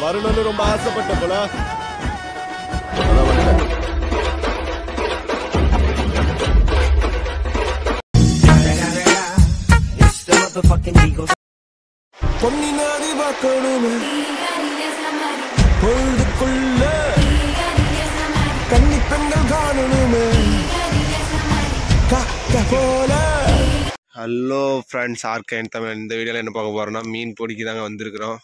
வரணும்னு ரொம்ப ஆசைப்பட்ட போல அதான் வந்துட்டேன். பொன்னி நாடி பார்க்கணுமே பொழுதுக்குள்ள கன்னி பெண்கள் காணணுமே காக்க போல ஹலோ ஃப்ரெண்ட்ஸ் ஆர்கைன் தமிழ் இந்த வீடியோவில் என்ன பார்க்க போறோம்னா மீன் பிடிக்க தாங்க வந்திருக்கிறோம்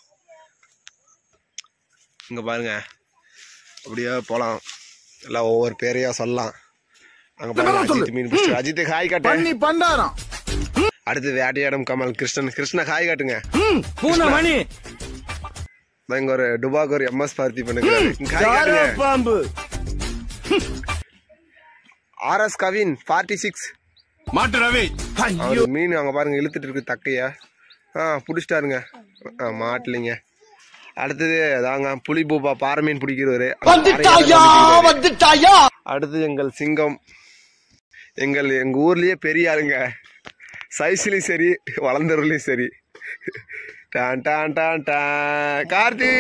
இங்கே பாருங்க அப்படியே போகலாம் எல்லாம் ஒவ்வொரு பேரையா சொல்லலாம் அங்கே பாருங்க அஜித் மீன் பிடிச்சி அஜித் ஹாய் காட்டு பண்டாரம் அடுத்து வேட்டையாடும் கமல் கிருஷ்ணன் கிருஷ்ண ஹாய் காட்டுங்க பூனை மணி நான் இங்க ஒரு டுபாக் ஒரு எம்எஸ் பார்த்தி பண்ணுகிறேன் இங்க ஹாய் காட்டுங்க பாம்பு ஆர்எஸ் கவின் ஃபார்ட்டி சிக்ஸ் மாட்டு ரவி அவர் மீன் அங்க பாருங்க இழுத்துட்டு இருக்கு தக்கைய ஆ பிடிச்சிட்டாருங்க ஆ மாட்டலிங்க அடுத்தது அதாங்க புலி பூபா பாறை மீன் பிடிக்கிறவரு வந்துட்டாயா அடுத்து எங்கள் சிங்கம் எங்கள் எங்க ஊர்லயே பெரிய ஆளுங்க சைஸ்லயும் சரி வளர்ந்தவர்களையும் சரி டான் டான் டான் டான் கார்த்தி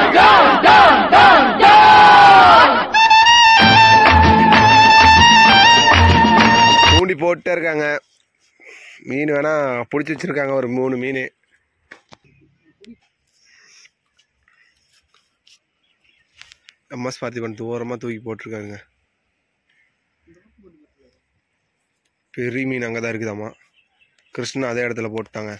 தூண்டி போட்டே இருக்காங்க மீன் வேணா பிடிச்சி வச்சிருக்காங்க ஒரு மூணு மீன் எம்எஸ் பார்த்திபன் தூரமா தூக்கி போட்டிருக்காங்க பெரிய மீன் அங்கே தான் இருக்குதாம்மா கிருஷ்ணன் அதே இடத்துல போட்டாங்க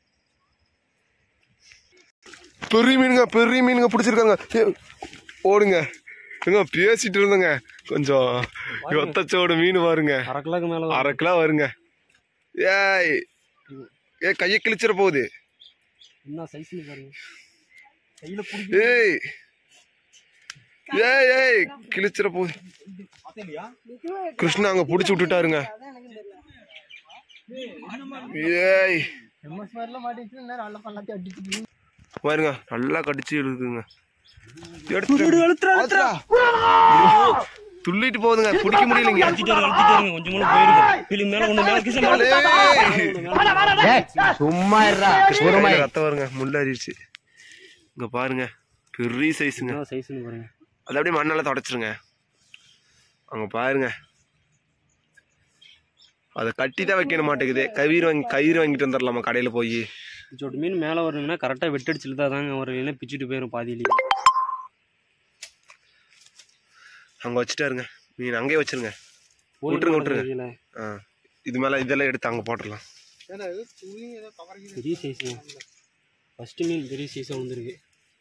பெரிய மீனுங்க பெரிய மீனுங்க பிடிச்சிருக்காங்க ஏ, ஓடுங்க ஏங்க பேசிட்டு இருந்தேங்க கொஞ்சம் ஒத்தச்சோடு மீன் பாருங்க அரை கிலோக்கு மேல அரை கிலோ வருங்க ஏய் ஏ கையை கிழிச்சிட போகுது என்ன சைஸ்னு பாருங்க கையில புடி ஏய் ஏய் ஏய் கிழிச்சிட போகுது கிருஷ்ணா அங்க புடிச்சு விட்டுட்டாருங்க ஏய் பாருங்க நல்லா கடிச்சு இழுக்குங்க எடுத்துட்டு துள்ளிட்டு போகுதுங்க பிடிக்க முடியலைங்க அழுத்திட்டாரு அழுத்திட்டாருங்க கொஞ்சம் கூட போயிருக்கும் பிலிம் மேல ஒண்ணு மேல கிச மேல சும்மா இருடா கையில ரத்தம் வருங்க முள்ள அரிச்சு இங்க பாருங்க பெரிய சைஸுங்க என்ன சைஸ்னு பாருங்க அதை அப்படியே மண்ணெல்லாம் தொடச்சிருங்க அங்க பாருங்க அதை கட்டி தான் வைக்க மாட்டேங்குது கயிறு வாங்கி கயிறு வாங்கிட்டு வந்துடலாமா கடையில போய் சொட்டு மீன் மேல வரணும்னா கரெக்டா வெட்டடிச்சுட்டு தான் தாங்க ஒரு இல்லைன்னா பிச்சுட்டு போயிரும் பாதியிலேயே அங்க வச்சுட்டாருங்க மீன் அங்கேயே வச்சிருங்க போய் விட்டுருங்க, மேல விட்டுருங்க. தெரியல. ஆ இது மேல இதெல்லாம் எடுத்து அங்க போட்டுடலாம் பெரிய சைஸ் ஃபர்ஸ்ட் மீன் பெரிய சைஸா வந்திருக்கு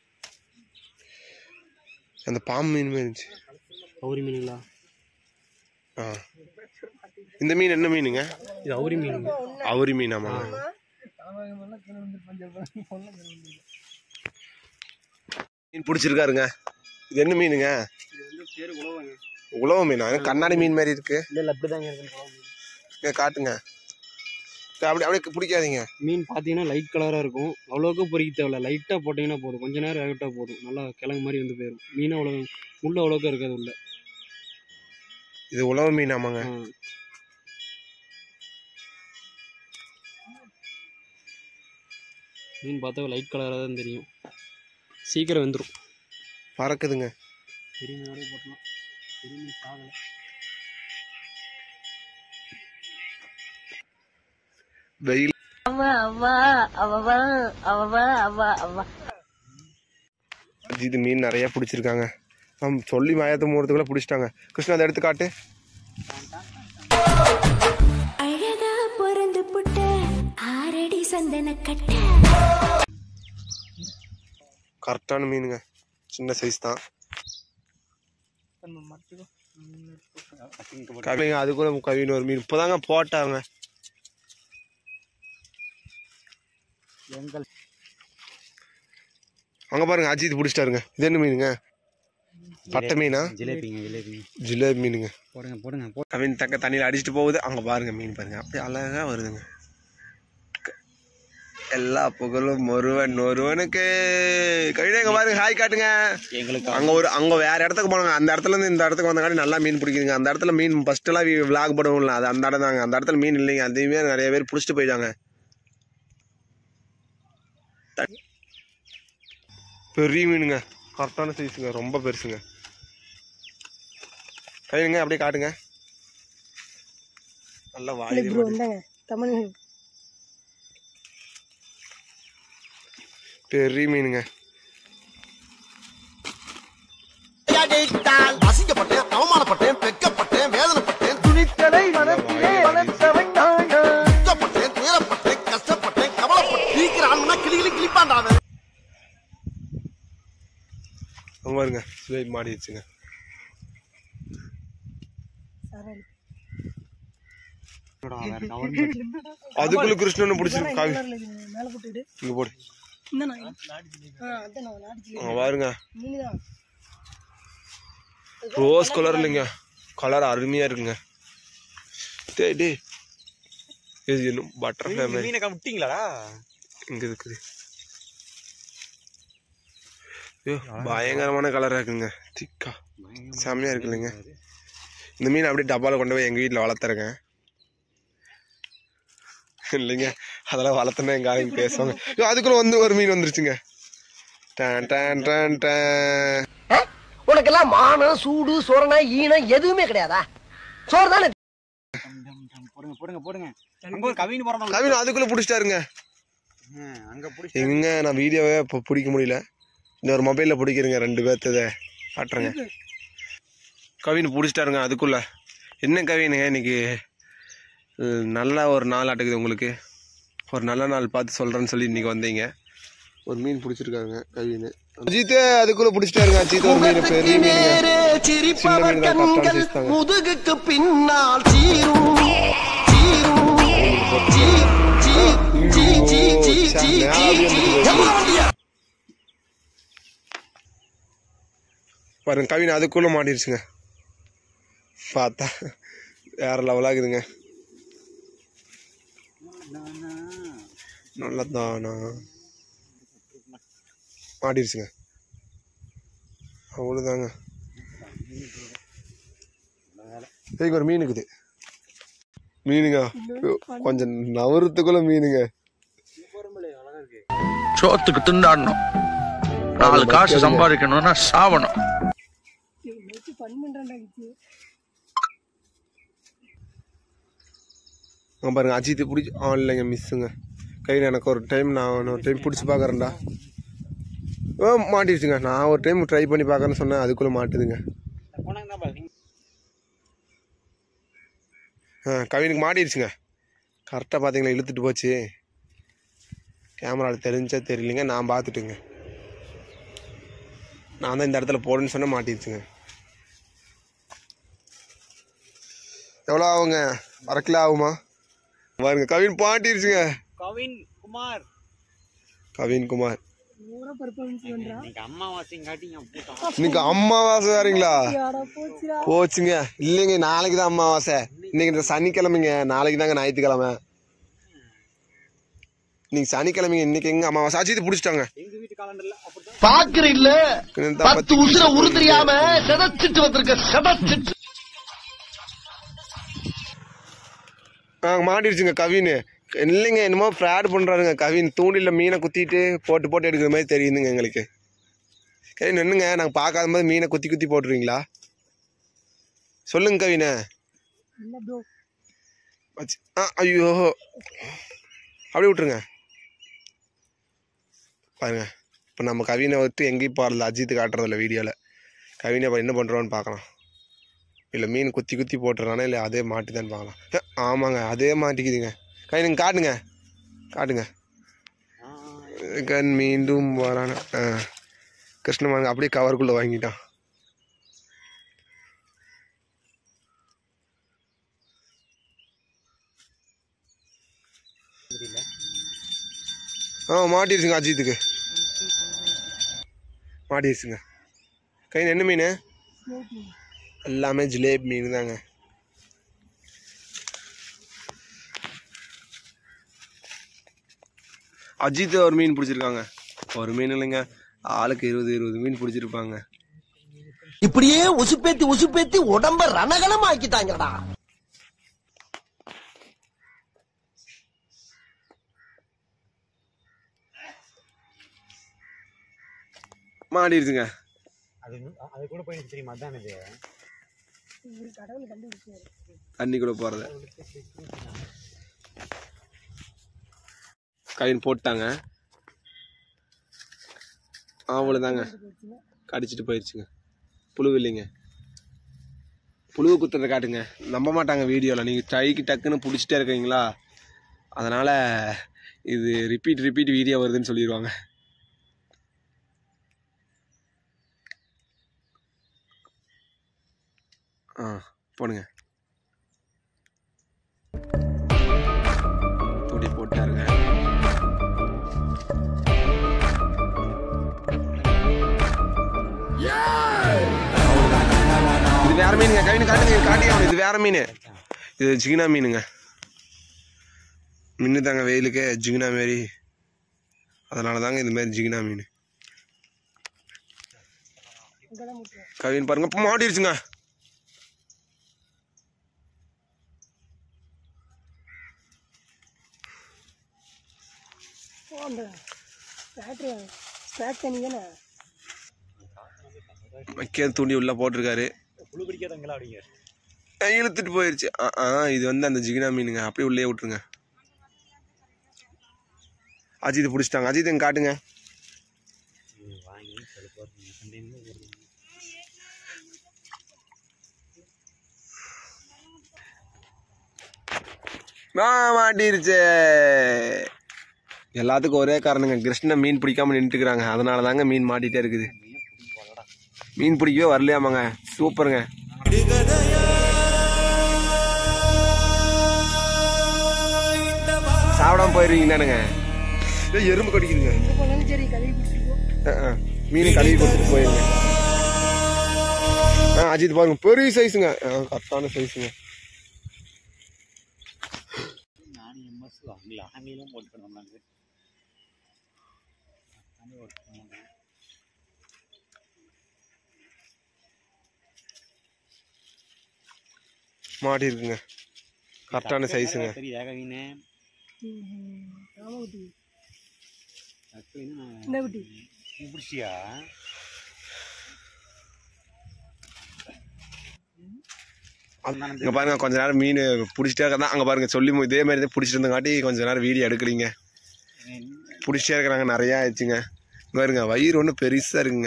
அந்த பாம்பு மீன் மாதிரி இருந்துச்சு அவுரி மீனுங்களா ஆ இந்த மீன் என்ன மீனுங்க இது அவுரி மீனுங்க அவரி மீன் ஆமாங்க மீன் பிடிச்சிருக்காருங்க இது என்ன மீனுங்க பேரு உழவாங்க உழவு மீனா கண்ணாடி மீன் மாதிரி இருக்கு இல்ல இல்ல அப்படிதாங்க இருக்கு இங்க காட்டுங்க இங்க அப்படி அப்படியே பிடிக்காதீங்க மீன் பார்த்தீங்கன்னா லைட் கலராக இருக்கும் அவ்வளோக்கு பொறிக்க தேவையில்ல லைட்டாக போட்டிங்கன்னா போதும் கொஞ்ச நேரம் வேகட்டா போதும் நல்லா கிழங்கு மாதிரி வந்து போயிடும் மீன் அவ்வளோ முள்ள அவ்வளோக்கா இருக்காது உள்ள இது உழவு மீன் ஆமாங்க ஆ. மீன் பார்த்தா லைட் கலராக தான் தெரியும் சீக்கிரம் வந்துடும் பறக்குதுங்க பெரிய மீனோடய போட்டலாம் பெரிய மீன் சாகலை வெயில் அவ அவ அவ அவ அவ அவ இது மீன் நிறைய பிடிச்சிருக்காங்க ஆம், சொல்லி மயத்து மூறதுக்குள்ள பிடிச்சிட்டாங்க கிருஷ்ணா அதை எடுத்து காட்டு அழகா பிறந்து புட்ட ஆரடி சந்தன கட்ட கரெக்டான மீனுங்க சின்ன சைஸ் தான் கவிங்க அது கூட கவின்னு ஒரு மீன் இப்போதாங்க போட்டாங்க அங்க பாருங்க அஜித் பிடிச்சிட்டாருங்க இது என்ன மீனுங்க பட்டை மீனா ஜிலேபிங்க ஜிலேபிங்க ஜிலேபி மீனுங்க போடுங்க போடுங்க போ கவின் தக்க தண்ணியில் அடிச்சுட்டு போகுது அங்க பாருங்க மீன் பாருங்க அப்படியே அழகா வருதுங்க க- எல்லா புகழும் ஒருவன் ஒருவனுக்கு கவிதை இங்க பாருங்க ஹாய் காட்டுங்க எங்களுக்கு அங்க ஒரு அங்க வேற இடத்துக்கு போனாங்க அந்த இடத்துல இருந்து இந்த இடத்துக்கு வந்தங்காட்டி நல்லா மீன் பிடிக்குதுங்க அந்த இடத்துல மீன் ஃபர்ஸ்ட் எல்லாம் விளாக் பண்ணுவோம்ல அது அந்த இடம் தாங்க அந்த இடத்துல மீன் இல்லைங்க அதையுமே நிறைய பேர் பிடிச்சிட்டு போயிட்டாங்க பெரிய மீனுங்க கரெக்டான சைஸுங்க ரொம்ப பெருசுங்க கையிலுங்க அப்படியே காட்டுங்க நல்லா வாயில் இந்தாங்க தமிழ் பெரிய மீனுங்க அசிங்கப்பட்டேன் அவமானப்பட்டேன் வெக்கப்பட்டேன் வேதனைப்பட்டேன் துணித்தலை மனத்திலே வளர்த்தவன் நானா துக்கப்பட்டேன் துயரப்பட்டேன் கஷ்டப்பட்டேன் கவலைப்பட்டேன் சீக்கிரம் ஆளுனா கிளி கிளி கிளிப்பாண்டாவே அங்க பாருங்க சுவை மாடிடுச்சுங்க அதுக்குள்ள கிருஷ்ணன் பிடிச்சிருக்கு காவி மேல போட்டுட்டு இங்க போடு இந்த நாய் ஆ அதான் நான் நாடிச்சு அங்க பாருங்க மீன் தான் ரோஸ் கலர் இல்லைங்க கலர் அருமையா இருக்குங்க டேய் டேய் இது இன்னும் பட்டர்ஃப்ளை மாதிரி மீனை விட்டீங்களாடா இங்க இருக்குது ஐயோ பயங்கரமான கலரா இருக்குங்க திக்கா செம்மையா இருக்கு இல்லைங்க இந்த மீன் அப்படியே டப்பால கொண்டு போய் எங்க வீட்டுல வளர்த்துறேங்க இல்லைங்க அதெல்லாம் வளர்த்துனா எங்க ஆளுங்க பேசுவாங்க ஐயோ அதுக்குள்ள வந்து ஒரு மீன் வந்துருச்சுங்க டான் டான் டான் டான் உனக்கெல்லாம் மானம் சூடு சொரணை ஈனம் எதுவுமே கிடையாதா சோறு தானே போடுங்க போடுங்க போடுங்க அங்க ஒரு கவின் போறோம் கவின் அதுக்குள்ள பிடிச்சிட்டாருங்க அங்க பிடிச்சி எங்க நான் வீடியோவே இப்போ பிடிக்க முடியல இன்னொரு மொபைலில் பிடிக்கிறேங்க ரெண்டு பேர்த்தத காட்டுறேங்க கவின் பிடிச்சிட்டாருங்க அதுக்குள்ள என்ன கவினுங்க இன்னைக்கு அஹ், நல்ல ஒரு நாள் ஆட்டுக்குது உங்களுக்கு ஒரு நல்ல நாள் பார்த்து சொல்கிறேன்னு சொல்லி இன்னைக்கு வந்தீங்க ஒரு மீன் பிடிச்சிருக்காங்க கவின் அஜித்தே அதுக்குள்ள பிடிச்சிட்டாருங்க அஜித் ஒரு மீன் பெரிய மீனுங்க சின்ன மீன் தான் கரெக்டான size தாங்க முதுகுக்கு பின்னால் சீரும் சீரும் சீ சீ சீ சீ சீ சீ சீ சீ எவ்வளவு வண்டியா பாருங்க கவின் அதுக்குள்ள மாட்டிருச்சுங்க பார்த்தா வேற லெவலாகுதுங்க நல்லதானா மாட்டிருச்சுங்க அவ்வளோதாங்க இதுக்கு ஒரு மீன் இருக்குது மீனுங்க கொஞ்சம் நவரத்துக்குள்ள மீனுங்க சோத்துக்கு திண்டாடணும் நாலு காசு சம்பாதிக்கணும்னா சாவணும் ஃபன் பண்றேன்டா கிச்சு அங்க பாருங்க அஜித் பிடிச்சி ஆ இல்லைங்க மிஸ்ஸுங்க கையில் எனக்கு ஒரு டைம் நான் இன்னொரு டைம் பிடிச்சி பார்க்குறேன்டா ஓ மாட்டிடுச்சுங்க நான் ஒரு டைம் ட்ரை பண்ணி பார்க்கறேன்னு சொன்னேன் அதுக்குள்ளே மாட்டுதுங்க ஆ கவினுக்கு மாட்டிடுச்சுங்க கரெக்டாக பார்த்தீங்களா இழுத்துட்டு போச்சு கேமராவில் தெரிஞ்சா தெரியலைங்க நான் பார்த்துட்டுங்க நான் தான் இந்த இடத்துல போடுன்னு சொன்னால் மாட்டிடுச்சுங்க எவ்வளோ ஆகுங்க அரை கிலோ ஆகுமா பாருங்க கவின் பாட்டிருச்சுங்க கவின் குமார் கவின் குமார் ஓர பர்ஃபார்மன்ஸ் பண்றா இன்னைக்கு அம்மாவாசைங்காட்டிங்க கூட்டம் இன்னைக்கு அம்மாவாசை வேறீங்களா யாடா போச்சுடா போச்சுங்க இல்லைங்க நாளைக்கு தான் அம்மாவாசை இன்னைக்கு இந்த சனிக்கிழமைங்க நாளைக்கு தாங்க ஞாயிற்றுக்கிழமை இன்னைக்கு சனிக்கிழமைங்க இன்னைக்கு எங்க அம்மாவாசை ஆச்சு இது பிடிச்சிட்டாங்க எங்க வீட்டு காலண்டர்ல அப்படிதான் பாக்குற இல்ல இந்த பத்து பத்தி- உசுர உருதெரியாம செதச்சிட்டு வந்திருக்க செதச்சிட்டு ஆ மாட்டிருச்சுங்க கவின் இல்லைங்க என்னமோ ஃப்ராட் பண்ணுறாருங்க கவின் தூண்டில மீனை குத்திட்டு போட்டு போட்டு எடுக்கிற மாதிரி தெரியுதுங்க எங்களுக்கு கவின் என்னங்க நாங்கள் பார்க்காத போது மீனை குத்தி குத்தி போட்டுருவீங்களா சொல்லுங்க கவினை இல்ல ப்ரோ வச்சு ஆ ஐயோ அப்படியே விட்ருங்க பாருங்க இப்போ நம்ம கவினை விட்டு எங்கேயும் போகிறதில்ல அஜித் காட்டுறதில்ல வீடியோவில் கவினை இப்போ என்ன பண்ணுறோன்னு பார்க்கலாம் இல்லை மீன் குத்தி குத்தி போட்டுறானா இல்லை அதே மாட்டுதான்னு பார்க்கலாம் ஏ, ஆமாங்க அதே மாட்டிக்குதுங்க கவினுங்க காட்டுங்க காட்டுங்க கண் மீண்டும் வரான ஆ கிருஷ்ணமாங்க அப்படியே கவருக்குள்ளே வாங்கிட்டான் ஆ மாட்டிருச்சுங்க அஜித்துக்கு மாட்டிருச்சுங்க கையில் என்ன மீன் எல்லாமே ஜிலேபி மீன் தாங்க அஜித் ஒரு மீன் பிடிச்சிருக்காங்க ஒரு மீன் இல்லைங்க ஆளுக்கு இருபது இருபது மீன் பிடிச்சிருப்பாங்க இப்படியே உசுப்பேத்தி உசுப்பேத்தி உடம்ப ரணகலம் ஆக்கிட்டாங்கடா மாட்டிடுச்சுங்க அது அது கூட போய் தெரியுமா அதான் இது தண்ணிக்குள்ள போறத கவின் போட்டாங்க அவ்வளோதாங்க கடிச்சிட்டு போயிடுச்சுங்க புழு இல்லைங்க புழுவை குத்துறத காட்டுங்க நம்ப மாட்டாங்க வீடியோவில் நீங்கள் டைக்கு டக்குன்னு பிடிச்சிட்டே இருக்கீங்களா அதனால் இது ரிப்பீட் ரிப்பீட் வீடியோ வருதுன்னு சொல்லிடுவாங்க ஆ போடுங்க துடி போட்டாருங்க இது வேற மீனுங்க கவினு காட்டுங்க காட்டி ஆகணும் இது வேற மீன் இது ஜிகினா மீனுங்க மின்னு தாங்க வெயிலுக்கு ஜிகினா மாரி அதனால தாங்க இந்த மாதிரி ஜிகினா மீன் கவின் பாருங்க இப்போ மாட்டிருச்சுங்க வைக்க தூண்டி உள்ள போட்டிருக்காரு புழு பிடிக்காதவங்களா அப்படிங்க அஹ் இழுத்துட்டு போயிருச்சு ஆ ஆ இது வந்து அந்த ஜிகினா மீனுங்க அப்படியே உள்ளே விட்டுருங்க அஜித் பிடிச்சிட்டாங்க அஜித் எங்க காட்டுங்க வாங்கி சில சண்டைன்னு ஆ மாட்டிருச்சு எல்லாத்துக்கும் ஒரே காரணங்க கிருஷ்ணன் மீன் பிடிக்காம நின்றுக்கிறாங்க அதனால தாங்க மீன் மாட்டிட்டே இருக்குது மீன் பிடிக்கவே வரலையாமாங்க சூப்பருங்க சாப்பிடாம போயிருவீங்க தானுங்க ஏய், எறும்பு கடிக்குதுங்க அஹ், அஹ். மீன் கழுவி கொடுத்துட்டு போயிருங்க ஆ அஜித் பாருங்க பெரிய சைஸுங்க கரெக்டான சைஸுங்க நானும் எம்எஸ் வாங்கல ஆங்கிலம் போட்டு பண்ணாங்க மாட்டி இருக்குங்க கரெக்டான சைஸுங்க சரி ஏகவீனே நீ பிடிச்சியா இங்க பாருங்க கொஞ்ச நேரம் மீன் பிடிச்சிட்டே இருக்கதான் அங்க பாருங்க சொல்லி மு- இதே மாதிரி தான் பிடிச்சிட்டு இருந்தங்காட்டி கொஞ்ச நேரம் வீடியோ எடுக்கிறீங்க பிடிச்சிட்டே இருக்கிறாங்க நிறைய ஆயிடுச்சுங்க இங்க பாருங்க வயிறு ஒன்றும் பெருசா இருக்குங்க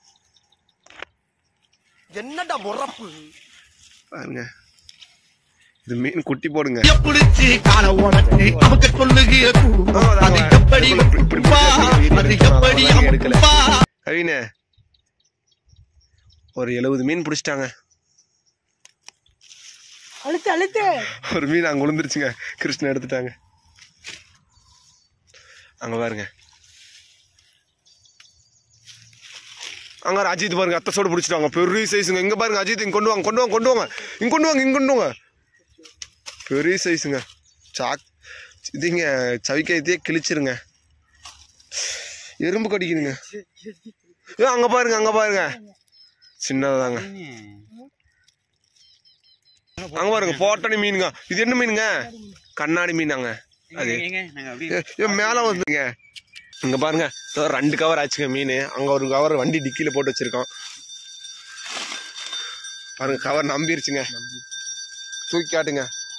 என்னடா முறப்பு பாருங்க இது மீன் குட்டி போடுங்க பிடிச்சி கால உடச்சி நமக்கு சொல்லுகிற ஆ, அதாங்க. எப்படி இப்படி- இப்படி வா, வீடியோ அது எடுக்கணும், எப்படி அதெல்லாம் எடுக்கல வா. கவினே ஒரு எழுபது மீன் பிடிச்சிட்டாங்க அழுத்து அழுத்து ஒரு மீன் அங்க விழுந்துருச்சுங்க கிருஷ்ணன் எடுத்துட்டாங்க அங்க பாருங்க அங்க ஒரு அஜித் பாருங்க அத்தை சோடு பிடிச்சிட்டாங்க பெரிய சைஸுங்க இங்க பாருங்க அஜித் இங்க கொண்டு வாங்க கொண்டு வாங்க கொண்டு வாங்க இங்க கொண்டு வாங்க இங்க கொண்டு வாங்க பெரிய சைஸுங்க சாக் இதுங்க சவிக்கையத்தையே கிழிச்சிருங்க எறும்பு கடிக்குதுங்க ஏ அங்க பாருங்க அங்க பாருங்க சின்னதாங்க அங்க பாருங்க போட்டனி மீனுங்க இது என்ன மீனுங்க கண்ணாடி மீனாங்க அது எங்க நாங்க அப்படி ஏ, ஏ, மேல வந்துங்க இங்க பாருங்க இதோ ரெண்டு கவர் ஆச்சுங்க மீன் அங்க ஒரு கவர் வண்டி டிக்கில போட்டு வச்சிருக்கோம் பாருங்க கவர் நம்பிருச்சுங்க தூக்கி காட்டுங்க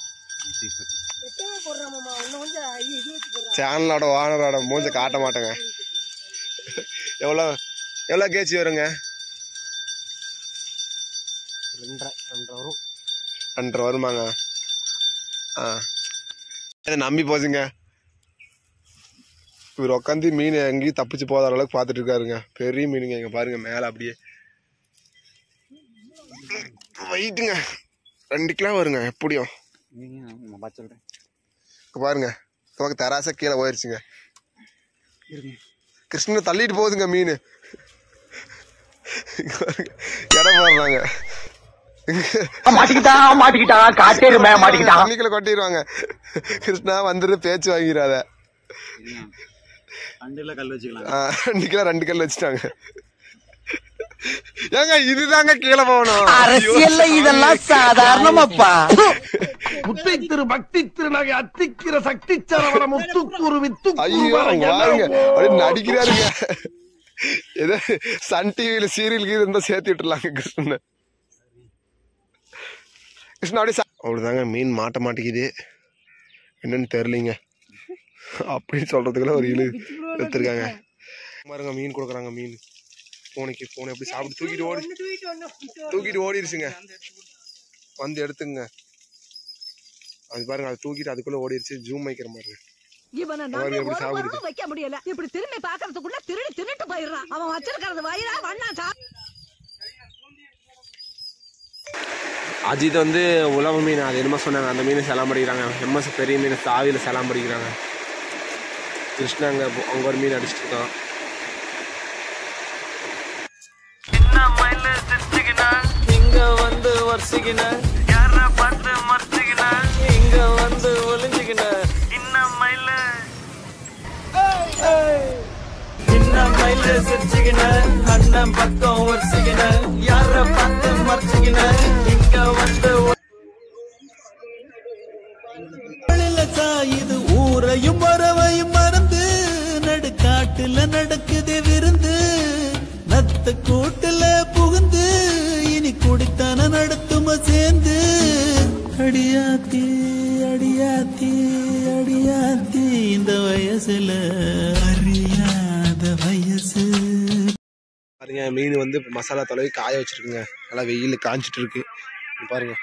சேனலோட ஓனரோட மூஞ்ச காட்ட மாட்டேங்க எவ்வளோ எவ்வளோ கேச்சி வருங்க ரெண்டரை ரெண்டரை வரும் ரெண்டரை வருமாங்க ஆ இதை நம்பி போச்சுங்க இவர் உட்காந்து மீன் எங்கேயும் தப்பிச்சு போதாத அளவுக்கு பார்த்துட்டு இருக்காருங்க பெரிய மீனுங்க இங்க பாருங்க மேலே அப்படியே வெயிட்டுங்க ரெண்டு கிலோ வருங்க எப்படியும் நீங்க நான் பார்த்து சொல்றேன் இங்க பாருங்க நமக்கு தராசா கீழே போயிருச்சுங்க இருங்க கிருஷ்ணனை தள்ளிட்டு போகுதுங்க மீன் இங்க பாருங்க, இடம் போடுறாங்க மாட்டிக்கிட்டா மாட்டிக்கிட்டா காட்டேருமே மாட்டிக்கிட்டா தண்ணிக்குள்ள கொட்டிடுவாங்க கிருஷ்ணா வந்துட்டு பேச்சு வாங்கிறாத அண்டில் கல் வச்சுக்கலாம் ஆ, ரெண்டு கிலோ ரெண்டு கல் வச்சுட்டாங்க ஏங்க இதுதாங்க கீழே போகணும் அரசியல்ல இதெல்லாம் சாதாரணமாப்பா முத்தை திரு பக்தி திருநகை அத்திக்கிற சக்தி சரவண முத்துக்குரு வித்து ஐயோ பாருங்க அப்படியே நடிக்கிறாருங்க ஏதோ சன் டிவியில் சீரியலுக்கு இருந்தால் சேர்த்து விட்டுலாங்க கிருஷ்ணன் கிருஷ்ணா அப்படியே சா- அவ்வளோதாங்க மீன் மாட்ட மாட்டேங்குது என்னன்னு தெரிலிங்க அப்படின்னு சொல்கிறதுக்குள்ள ஒரு இழு எடுத்துருக்காங்க பாருங்க மீன் கொடுக்குறாங்க மீன் பூனைக்கு பூனை எப்படி சாப்பிட்டு தூக்கிட்டு ஓடி தூக்கிட்டு ஓடிடுச்சுங்க வந்து எடுத்துங்க அது பாருங்க அது தூக்கிட்டு அதுக்குள்ள ஓடிடுச்சு ஜூம் வைக்கிற மாதிரி இவனை பாருங்க நம்பி எப்படி ஒரு சாகுது. வாரமும் வைக்க முடியல இப்படி திரும்பி பாக்குறதுக்குள்ள திருடி திருட்டு போயிடுறான் அவன் வச்சிருக்கிறது வயிறா வண்ணா சா அஜித் வந்து உழவு மீன் அது என்னமோ சொன்னாங்க அந்த மீனை செலாம் படிக்கிறாங்க எம்எஸ் பெரிய மீன் தாவியில் செலாம் படிக்கிறாங்க கிருஷ்ணா அங்கே அங்கே ஒரு மீன் அடிச்சிட்டு இருக்கான் இங்க வந்து வரிசைக்கின யார பார்த்து மறைச்சிக்கின இங்க வந்து ஒளிஞ்சுக்கின இன்னும் மயில சின்ன மயில சிரிச்சுக்கின அண்ணன் பக்கம் வரிசைக்கின யார பார்த்து மறைச்சிக்கின இங்க வந்து இது ஊரையும் வரவையும் மறந்து நடுக்காட்டுல நடக்குது விருந்து நத்த கூட்டுல புகுந்து இனி குடித்தான நடத்தும சேர்ந்து அடியாத்தி அடியாத்தி அடியாத்தி இந்த வயசுல அறியாத வயசு பாருங்க மீன் வந்து இப்ப மசாலா தொலைவி காய வச்சிருக்குங்க நல்லா வெயில் காஞ்சிட்டு இருக்கு இங்க பாருங்க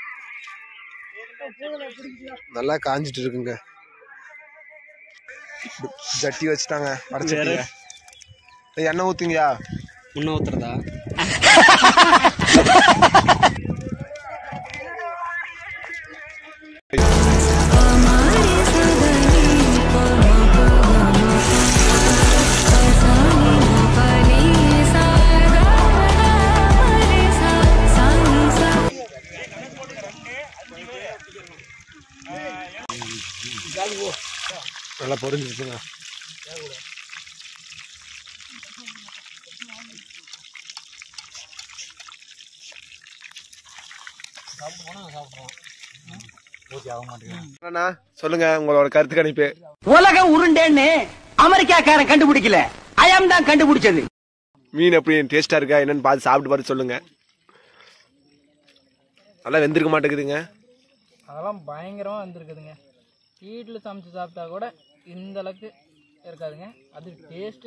நல்லா காஞ்சிட்டு இருக்குங்க ஜட்டி வச்சுட்டாங்க அடைச்சிட்டு எண்ணெய் ஊத்துங்கயா முன்ன ஊத்துறதா நல்லா பொரிஞ்சிருச்சுங்க அண்ணா, சொல்லுங்க உங்களோட கருத்து கணிப்பு உலகம் உருண்டேன்னு அமெரிக்காக்காரன் கண்டுபிடிக்கல அயம் தான் கண்டுபிடிச்சது மீன் எப்படி டேஸ்டா இருக்கா என்னன்னு பார்த்து சாப்பிட்டு பார்த்து சொல்லுங்க நல்லா வெந்திருக்க மாட்டேங்குதுங்க அதெல்லாம் பயங்கரமா வந்திருக்குதுங்க வீட்டில் சமைச்சு சாப்பிட்டா கூட இந்த அளவுக்கு இருக்காதுங்க அது டேஸ்ட்டு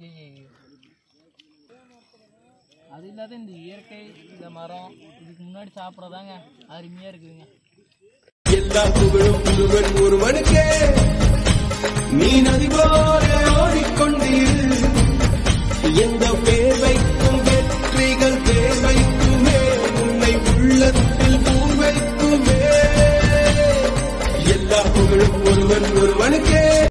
அது இல்லாத இந்த இயற்கை இந்த மரம் இதுக்கு முன்னாடி சாப்பிட்றதாங்க அருமையாக இருக்குதுங்க எல்லா புகழும் ஒருவன் ஒருவனுக்கே நீ நதி போல ஓடிக்கொண்டீர் எந்த பேர் வைக்கும் வெற்றிகள் பேர் வைக்குமே உன்னை உள்ளத்தில் பூ வைக்குமே எல்லா புகழும் ஒருவன் ஒருவனுக்கே